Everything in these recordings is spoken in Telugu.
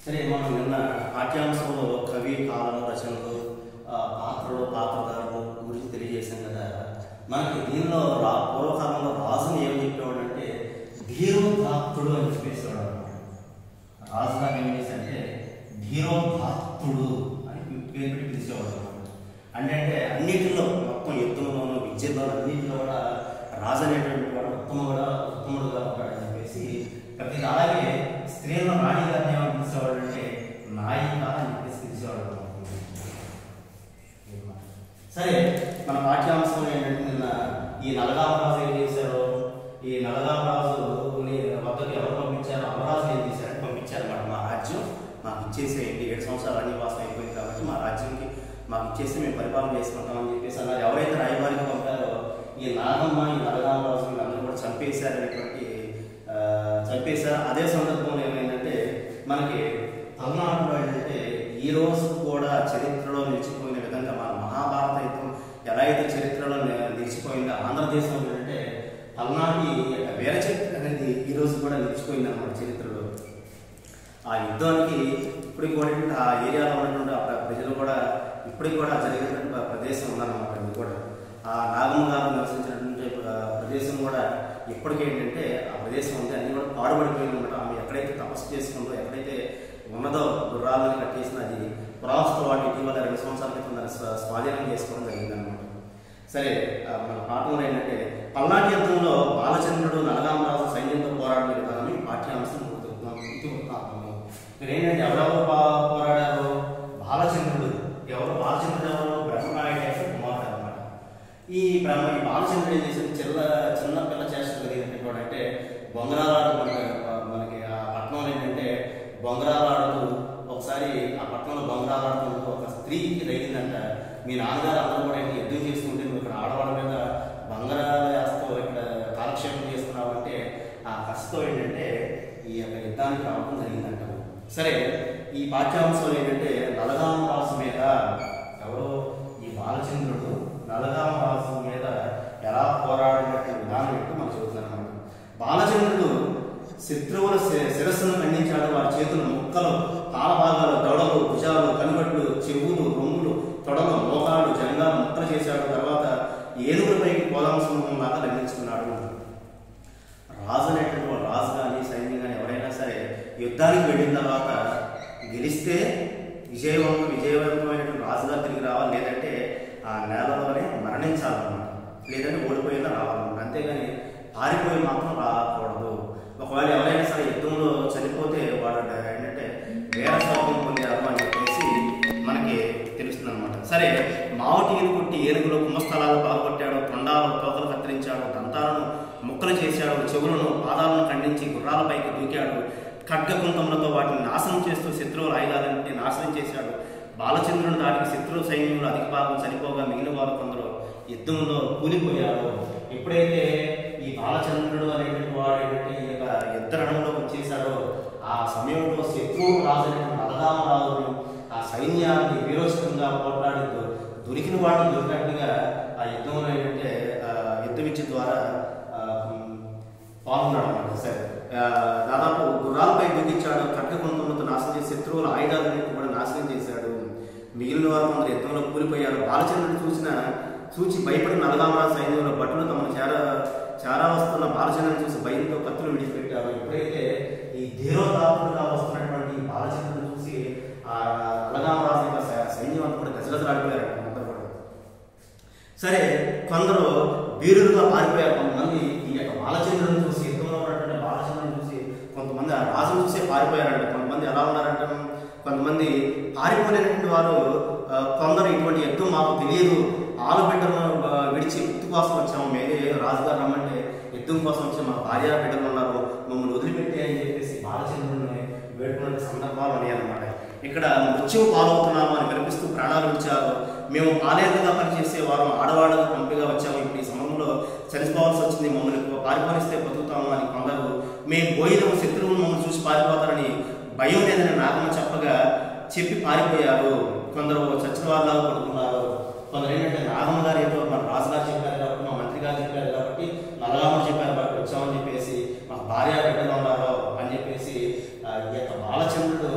సరే మనం నిన్న పాఠ్యాంశంలో కవి కాలం రచనలు ఆ, పాత్రలు పాత్రధారులు గురించి తెలియజేశాం కదా మనకి దీనిలో రా పూర్వకాలంలో రాజుని ఏం చెప్పేవాడు అంటే ధీరోదాత్తుడు అని చెప్పేసేవాడు అనమాట రాజుగా ఏం చేశాడంటే ధీరోదాత్తుడు అని పేరు పెట్టి పిలిచేవాడు అనమాట అంటే అంటే అన్నిటిలో మొత్తం యుద్ధంలోనూ విద్యలోనూ అన్నింటిలో కూడా రాజు అనేటువంటి వాడు ఉత్తమ కూడా ఉత్తముడుగా ఉంటాడని చెప్పేసి ప్రతి అలాగే స్త్రీలను రాణి గారిని ఏమని పిలిచేవాడు అంటే నాయిక అని చెప్పేసి పిలిచేవాడు అనమాట. సరే మన పాఠ్యాంశం ఏంటంటే నిన్న ఈ నలగామరాజు ఏం చేశారు ఈ నలగామరాజు వద్దకు ఎవరు పంపించారు అమరాజు ఏం చేశారని పంపించారు అన్నమాట మా రాజ్యం మాకు ఇచ్చేసేయండి ఏడు సంవత్సరాలు అన్నివాసం అయిపోయింది కాబట్టి మా రాజ్యానికి మాకు ఇచ్చేసి మేము పరిపాలన చేసుకుంటామని చెప్పేసి అన్నారు ఎవరైతే రాయబారిగా పంపారో ఈ నాగమ్మ ఈ నలగామరాజు వీళ్ళందరూ కూడా చంపేశారనేటువంటి ఆ, చంపేశారు అదే సందర్భంలో ఏమైందంటే మనకి తమిళనాడులో ఏంటంటే ఈ రోజు కూడా చరిత్రలో నిలిచిపోయిన విధంగా మన మహాభారత యుద్ధం ఎలా అయితే చరిత్రలో ని- నిలిచిపోయిందో ఆంధ్రదేశంలో ఏంటంటే పల్నాటి యొక్క వీర చరిత్ర అనేది ఈ రోజు కూడా నిలిచిపోయింది అన్నమాట చరిత్రలో ఆ యుద్ధానికి ఇప్పటికి కూడా ఏంటంటే ఆ ఏరియాలో ఉన్నటువంటి ఆ ప్ర- ప్రజలు కూడా ఇప్పటికి కూడా జరిగినటువంటి ప్ర- ప్రదేశం ఉందన్నమాట ఇది కూడా ఆ నాగమ్మ గారు నివసించినటువంటి ప్ర- ప్రదేశం కూడా ఇప్పటికీ ఏంటంటే ఆ ప్రదేశం ఉంది అన్ని కూడా పాడుపడిపోయింది అనమాట ఆమె ఎక్కడైతే తపస్సు చేసుకుందో ఎక్కడైతే ఉన్నదో గుర్రాలను కట్టేసిన అది పురావస్తు వాటి ఇటీవల రెండు సంవత్సరాల క్రితం దాన్ని స్వా- స్వాధీనం చేసుకోవడం జరిగిందనమాట సరే ఆ, మన పాఠంలో ఏంటంటే పల్నాటి యుద్ధంలో బాలచంద్రుడు నలగామరాజు సైన్యంతో పోరాడిన విధానం ఈ పాఠ్యాంశం గుర్తుకున్నాం. ఇది గుర్తున్నాము ఇక్కడ ఏంటంటే ఎవరెవరు పా- పోరాడారు బాలచంద్రుడు ఎవరు బాలచంద్రుడు ఎవరు బ్రహ్మనాయుడు యొక్క కుమారుడు అనమాట ఈ బ్రహ్మ ఈ బాలచంద్రుడు ఏం చేసిన చిన్న చిన్న పిల్ల చేష్టలు కలిగినటువంటి వాడు అంటే బొంగరాలాడు మనకి మనకి ఆ పట్టణంలో ఏంటంటే బొంగరాలాడుతూ ఒకసారి ఆ పట్టణంలో బొంగరాలాడుతూ ఒక స్త్రీకి తగిలిందంట మీ నాన్నగారు అందరూ కూడా ఏంటి యుద్ధం చేస్తుంటే నువ్వు ఇక్కడ ఆడవాళ్ళ మీద బంగారాలు వేస్తూ ఇక్కడ కాలక్షేపం చేస్తున్నావు అంటే ఆ కష్టం ఏంటంటే ఈ యొక్క యుద్ధానికి రావడం జరిగిందంట సరే ఈ పాఠ్యాంశం ఏంటంటే నలగామ రాసు మీద ఎవరో ఈ బాలచంద్రుడు నలగామ రాసు మీద ఎలా పోరాడినట్టు విధానం ఏంటో మనం చూస్తున్నాం అన్నమాట బాలచంద్రుడు శత్రువుల శి- శిరస్సును ఖండించాడు వారి చేతులు ముక్కలు తాళభాగాలు దొడలు భుజాలు కనుగట్లు చెవులు రొమ్ములు తొడలు మోకాలు జంగాలు ముక్కలు చేశాడు తర్వాత ఏనుగులపైకి పోదాం సమూహం లాగా లంఘించుకున్నాడు రాజు అనేటువంటి వాడు రాజు కానీ సైన్యం కానీ ఎవరైనా సరే యుద్ధానికి వెళ్ళిన తర్వాత గెలిస్తే విజయవంతం విజయవంతమైనటువంటి రాజుగా తిరిగి రావాలి లేదంటే ఆ నేలలోనే మరణించాలన్నమాట లేదంటే ఓడిపోయినా రావాలన్నమాట అంతేగాని పారిపోయి మాత్రం రాకూడదు ఒకవేళ ఎవరైనా సరే యుద్ధంలో చనిపోతే వాడు ఏంటంటే వేర స్వభావం పొందారు అని చెప్పేసి మనకి తెలుస్తుంది అనమాట సరే మావటి కొట్టి ఏనుగులో కుంభస్థలాలు పాల్గొట్టాడు తొండాలు తోకలు కత్తిరించాడు దంతాలను ముక్కలు చేశాడు చెవులను పాదాలను ఖండించి గుర్రాలపైకి దూకాడు ఖడ్గ కుంతములతో వాటిని నాశనం చేస్తూ శత్రువుల ఆయుధాలన్నింటినీ నాశనం చేశాడు బాలచంద్రుని దాటికి శత్రు సైన్యంలో అధిక భాగం చనిపోగా మిగిలిన వారు కొందరు యుద్ధంలో కూలిపోయారు ఎప్పుడైతే ఈ బాలచంద్రుడు అనేటువంటి వాడు ఏంటంటే ఈ యొక్క యుద్ధ రణంలో వచ్చేసాడో ఆ సమయంలో శత్రువు రాజు అనేటువంటి నలగామరాజుని ఆ సైన్యాన్ని వీరోచితంగా పోట్లాడి దొ- దొరికిన వాడిని దొరికినట్టుగా ఆ యుద్ధంలో ఏంటంటే ఆ, యుద్ధ విద్య ద్వారా ఆ, ఉమ్, పాల్గొన్నాడు అన్నమాట సరే ఆ, దాదాపు గుర్రాలపై దూకించాడు కట్ట కొంతమంది నాశనం చేసి శత్రువుల ఆయుధాలన్నింటినీ కూడా నాశనం చేశాడు మిగిలిన వారు కొందరు యుద్ధంలో కూలిపోయారు బాలచంద్రుడు చూసిన చూచి భయపడి నలగామరాజు సైన్యంలో భటులు తమను చేర చేరా వస్తున్న బాలచంద్రుని చూసి భయంతో కత్తులు విడిచిపెట్టారు ఎప్పుడైతే ఈ ధీరోదాత్తుడుగా వస్తున్నటువంటి ఈ బాలచంద్రుని చూసి ఆ నలగామరాజు యొక్క సై- సైన్యం అంతా కూడా గజగజలాడిపోయారు అందరూ కూడా సరే కొందరు వీరులుగా పారిపోయారు కొంతమంది ఈ యొక్క బాలచంద్రుని చూసి యుద్ధంలో ఉన్నటువంటి బాలచంద్రుని చూసి కొంతమంది ఆ రాజును చూసే పారిపోయారంట కొంతమంది ఎలా ఉన్నారంట కొంతమంది పారిపోలేనటువంటి వారు ఆ, కొందరు ఇటువంటి యుద్ధం మాకు తెలియదు ఆలు బిడ్డలను ఆ, విడిచి వృత్తి కోసం వచ్చాము మేమే రాజుగారు రమ్మంటే యుద్ధం కోసం వచ్చి మా భార్య బిడ్డలు ఉన్నారు మమ్మల్ని వదిలిపెట్టి అని చెప్పేసి బాలచంద్రుని వేడుకునే సందర్భాలు ఉన్నాయన్నమాట ఇక్కడ మృత్యువు పాలవుతున్నాము అని కనిపిస్తూ ప్రాణాలు విడిచారు మేము పాలేరుగా పనిచేసే వారు ఆడవాళ్ళకు పంపిగా వచ్చాము ఇప్పుడు ఈ సమయంలో చనిపోవాల్సి వచ్చింది మమ్మల్ని పారిపోనిస్తే బతుకుతాము అని కొందరు మేము పోయిన శత్రువులు మమ్మల్ని చూసి పారిపోతారని భయం లేదని నాగమ్మ చెప్పగా చెప్పి పారిపోయారు కొందరు చచ్చిన వాళ్ళగా పడుకున్నారు కొందరు ఏంటంటే నాగమ్మ గారు ఏదో మన రాజుగారు చెప్పారు కాబట్టి మా మంత్రి గారు చెప్పారు కాబట్టి నల్లగామ చెప్పారు కాబట్టి వచ్చామని చెప్పేసి మా భార్య బిడ్డలు ఉన్నారు అని చెప్పేసి ఆ, ఈ యొక్క బాలచంద్రుడు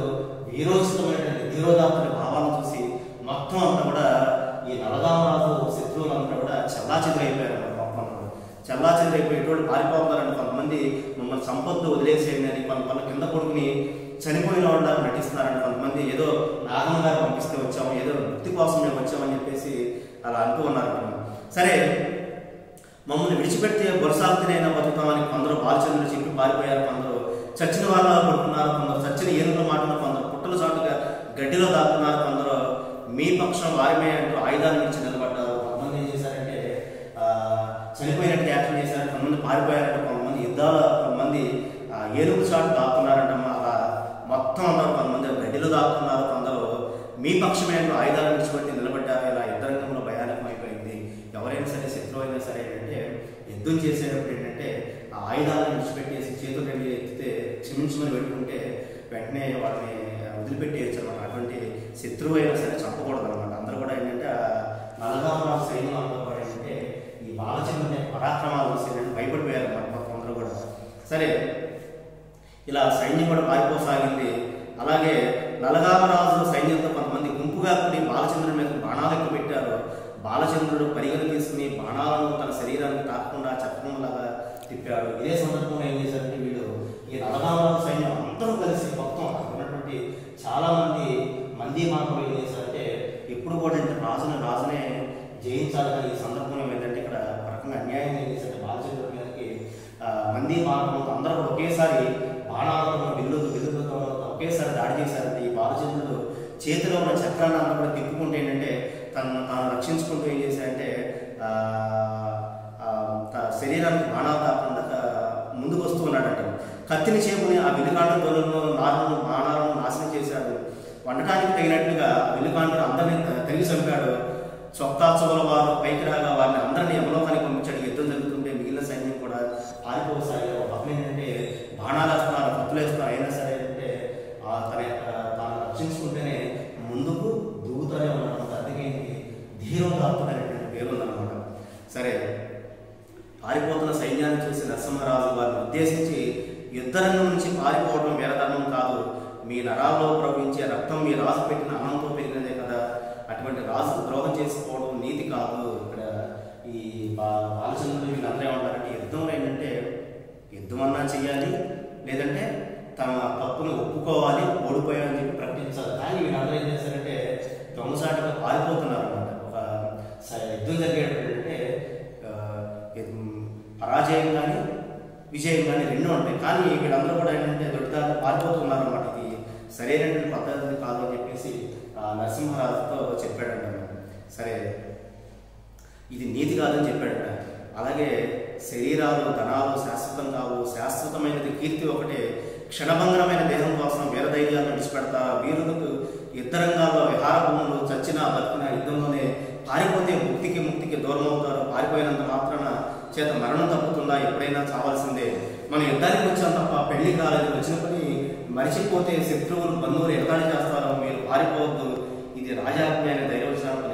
వీరోచితమైనటువంటి వీరోదాత్తుడి భావాలను చూసి మొత్తం అంతా కూడా ఈ నలగామరాజు శత్రువులంతా కూడా చల్లా చెదిరైపోయారు మొత్తం చల్లా చెదిరైపోయి ఎటువంటి పారిపోతున్నారని కొంతమంది మమ్మల్ని సంపత్తు వదిలేసేయండి అని కొంతమంది కింద కొడుకుని చనిపోయిన వాళ్ళ నటిస్తున్నారని కొంతమంది ఏదో నాగమ్మ గారు పంపిస్తే వచ్చాము ఏదో వృత్తి కోసం మేము వచ్చామని చెప్పేసి అలా అంటూ ఉన్నారు సరే మమ్మల్ని విడిచిపెడితే బొరసాలతోనైనా బతుకుతామని కొందరు బాలచంద్రుడు చెప్పి పారిపోయారు కొందరు చచ్చిన వాళ్ళ పడుకున్నారు కొందరు చచ్చిన ఏనుగుల మాటలు కొందరు పుట్టల చాటుగా గడ్డిలో దాక్కున్నారు కొందరు మీ పక్షం వారిమే అంటూ ఆయుధాలను ఇచ్చి నిలబడ్డారు కొంతమంది ఏం చేశారంటే ఆ, చనిపోయినట్టు యాక్షన్ చేశారు కొంతమంది పారిపోయారంట కొంతమంది యుద్ధాలు కొంతమంది ఆ, ఏనుగు చాటు దాక్కున్నారంట అలా మొత్తం అందరూ కొంతమంది గడ్డిలో దాక్కున్నారు కొందరు మీ పక్షమే అంటూ ఆయుధాలను విడిచిపెట్టి నిలబడ్డారు ఇలా యుద్ధరంగంలో భయానకం అయిపోయింది ఎవరైనా సరే శత్రువు అయినా సరే ఏంటంటే యుద్ధం చేసేటప్పుడు ఏంటంటే ఆ ఆయుధాలను విడిచిపెట్టేసి చేతులు రెండు ఎత్తితే క్షమించమని పెట్టుకుంటే వెంటనే వాళ్ళని వదిలిపెట్టేయచ్చు అనమాట అటువంటి శత్రువు అయినా సరే చంపకూడదు అనమాట అందరూ కూడా ఏంటంటే ఆ నలగామరాజు సైన్యం అంతా కూడా ఏంటంటే ఈ బాలచంద్రుని పరాక్రమాలు చూసి ఏంటంటే భయపడిపోయారు అనమాట మొత్తం అందరూ కూడా సరే ఇలా సైన్యం కూడా పారిపోసాగింది అలాగే నలగామరాజు సైన్యంతో కొంతమంది గుంపుగా కూడి బాలచంద్రుడి మీద బాణాలు ఎక్కువ పెట్టారు బాలచంద్రుడు పరిగణ తీసుకుని బాణాలను తన శరీరానికి తాకకుండా చక్రంలాగా తిప్పాడు ఇదే సందర్భంలో ఏం చేశారంటే వీడు ఈ నలగామరాజు సైన్యం అందరూ కలిసి మొత్తం అక్కడ ఉన్నటువంటి చాలా మంది మంది మాత్రం ఏం చేశారంటే ఎప్పుడు కూడా అంటే రాజుని రాజునే జయించాలి కానీ ఈ సందర్భంలో ఏంటంటే ఇక్కడ ఒక రకంగా అన్యాయం ఏం చేశారంటే బాలచంద్రుడి మీదకి ఆ, మంది మార్గం అందరూ కూడా ఒకేసారి బాణాలతో విల్లుతో విల్లులతో ఒకేసారి దాడి చేశారంటే ఈ బాలచంద్రుడు చేతిలో ఉన్న చక్రాన్ని అంతా కూడా తిప్పుకుంటే ఏంటంటే తను తాను రక్షించుకుంటూ ఏం చేశారంటే ఆ, ఆ, త- శరీరానికి బాణాలు తాకుండా ఆ, ముందుకు వస్తూ ఉన్నాడంట కత్తిని చేపుని ఆ విలుకాండ తోలను నారును బాణాలను నాశనం చేశాడు వండటానికి తగినట్లుగా విలుకాండను అందరినీ త- తిరిగి చంపాడు చొక్కాచువల వారు పైకి రాగా వారిని అందరినీ యమలోకానికి పంపించాడు యుద్ధం జరుగుతుంటే మిగిలిన సైన్యం కూడా పారిపోసాగారు అప్పుడు ఏంటంటే బాణాలు వేస్తున్నారు కత్తులు వేస్తున్నారు అయినా సరే అంటే ఆ తన యొక్క తాను రక్షించుకుంటేనే ముందుకు దూగుతూనే ఉన్నాడు అందుకే ధీరోదాత్తుడు అనేటువంటి పేరు ఉందన్నమాట సరే పారిపోతున్న సైన్యాన్ని చూసి నరసింహరాజు వారిని ఉద్దేశించి యుద్ధరంగం నుంచి పారిపోవడం వీరధర్మం కాదు మీ నరాల్లో ప్రవహించే రక్తం మీ రాజు పెట్టిన అన్నంతో పెరిగినదే కదా అటువంటి రాజుకు ద్రోహం చేసుకోవడం నీతి కాదు ఇక్కడ ఈ బా- బాలచంద్రుడు వీళ్ళందరూ ఏమంటారంటే యుద్ధంలో ఏంటంటే యుద్ధం అన్నా చెయ్యాలి లేదంటే తమ తప్పును ఒప్పుకోవాలి ఓడిపోయామని చెప్పి ప్రకటించాలి కానీ వీళ్ళందరూ ఏం చేశారంటే దొంగసాటిగా పారిపోతున్నారు అనమాట ఒక స- యుద్ధం జరిగేటప్పుడు ఏంటంటే ఆ, ఎం- పరాజయం కానీ విజయం కానీ రెండు ఉంటాయి కానీ వీళ్ళందరూ కూడా ఏంటంటే దొడ్డిదారులు పారిపోతున్నారు అనమాట ఇది సరైనటువంటి పద్ధతి కాదు అని చెప్పేసి ఆ నరసింహరాజుతో చెప్పాడంట సరే ఇది నీతి కాదని చెప్పాడట అలాగే శరీరాలు ధనాలు శాశ్వతం కావు శాశ్వతమైనది కీర్తి ఒకటే క్షణభంగరమైన దేహం కోసం వీరధైర్యాలను విడిచిపెడతా వీరులకు యుద్ధ రంగాల్లో విహార భూములు చచ్చినా బతికిన యుద్ధంలోనే పారిపోతే ముక్తికి ముక్తికి దూరం అవుతారు పారిపోయినంత మాత్రాన చేత మరణం తప్పుతుందా ఎప్పుడైనా చావాల్సిందే మన యుద్ధానికి వచ్చాం తప్ప పెళ్లి కాలేదు వచ్చిన పని మరిచిపోతే శత్రువులు బంధువులు ఎగతాళి చేస్తారో మీరు పారిపోవద్దు ఇది రాజాజ్ఞ అనే దైవశాలకు